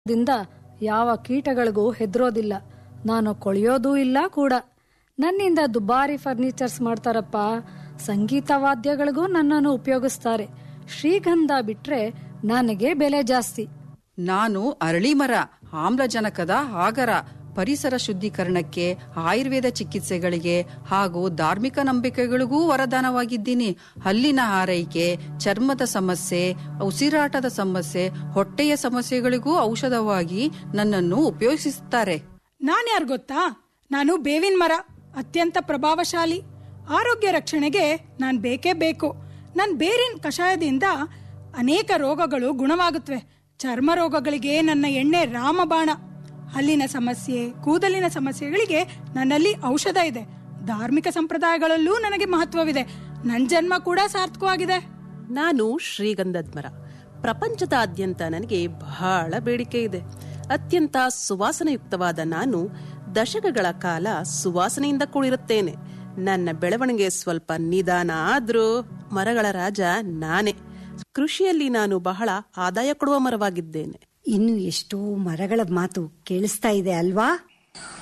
ದಿಂದ ಯಾವ ಕೀಟಗಳಿಗೂ ಹೆದರೋದಿಲ್ಲ ನಾನು ಕೊಳೆಯೋದೂ ಇಲ್ಲ ಕೂಡ ನನ್ನಿಂದ ದುಬಾರಿ ಫರ್ನಿಚರ್ಸ್ ಮಾಡ್ತಾರಪ್ಪ ಸಂಗೀತ ವಾದ್ಯಗಳಿಗೂ ನನ್ನನ್ನು ಉಪಯೋಗಿಸ್ತಾರೆ ಶ್ರೀಗಂಧ ಬಿಟ್ರೆ ನನಗೆ ಬೆಲೆ ಜಾಸ್ತಿ ನಾನು ಅರಳಿ ಮರ ಆಮ್ಲಜನಕದ ಆಗರ ಪರಿಸರ ಶುದ್ಧೀಕರಣಕ್ಕೆ ಆಯುರ್ವೇದ ಚಿಕಿತ್ಸೆಗಳಿಗೆ ಹಾಗೂ ಧಾರ್ಮಿಕ ನಂಬಿಕೆಗಳಿಗೂ ವರದಾನವಾಗಿದ್ದೀನಿ ಹಲ್ಲಿನ ಆರೈಕೆ ಚರ್ಮದ ಸಮಸ್ಯೆ ಉಸಿರಾಟದ ಸಮಸ್ಯೆ ಹೊಟ್ಟೆಯ ಸಮಸ್ಯೆಗಳಿಗೂ ಔಷಧವಾಗಿ ನನ್ನನ್ನು ಉಪಯೋಗಿಸುತ್ತಾರೆ ನಾನ್ಯಾರು ಗೊತ್ತಾ ನಾನು ಬೇವಿನ ಮರ ಅತ್ಯಂತ ಪ್ರಭಾವಶಾಲಿ ಆರೋಗ್ಯ ರಕ್ಷಣೆಗೆ ನಾನು ಬೇಕೇ ಬೇಕು ನನ್ನ ಬೇರಿನ ಕಷಾಯದಿಂದ ಅನೇಕ ರೋಗಗಳು ಗುಣವಾಗುತ್ತವೆ ಚರ್ಮ ರೋಗಗಳಿಗೆ ನನ್ನ ಎಣ್ಣೆ ರಾಮಬಾಣ ಹಲ್ಲಿನ ಸಮಸ್ಯೆ ಕೂದಲಿನ ಸಮಸ್ಯೆಗಳಿಗೆ ನನ್ನಲ್ಲಿ ಔಷಧ ಇದೆ ಧಾರ್ಮಿಕ ಸಂಪ್ರದಾಯಗಳಲ್ಲೂ ನನಗೆ ಮಹತ್ವವಿದೆ ನನ್ನ ಜನ್ಮ ಕೂಡ ಸಾರ್ಥಕವಾಗಿದೆ ನಾನು ಶ್ರೀಗಂಧದ ಮರ ಪ್ರಪಂಚದಾದ್ಯಂತ ನನಗೆ ಬಹಳ ಬೇಡಿಕೆ ಇದೆ ಅತ್ಯಂತ ಸುವಾಸನೆಯುಕ್ತವಾದ ನಾನು ದಶಕಗಳ ಕಾಲ ಸುವಾಸನೆಯಿಂದ ಕೂಡಿರುತ್ತೇನೆ ನನ್ನ ಬೆಳವಣಿಗೆ ಸ್ವಲ್ಪ ನಿಧಾನ ಆದ್ರೂ ಮರಗಳ ರಾಜ ನಾನೇ ಕೃಷಿಯಲ್ಲಿ ನಾನು ಬಹಳ ಆದಾಯ ಕೊಡುವ ಮರವಾಗಿದ್ದೇನೆ ಇನ್ನು ಎಷ್ಟೋ ಮರಗಳ ಮಾತು ಕೇಳಿಸ್ತಾ ಇದೆ ಅಲ್ವಾ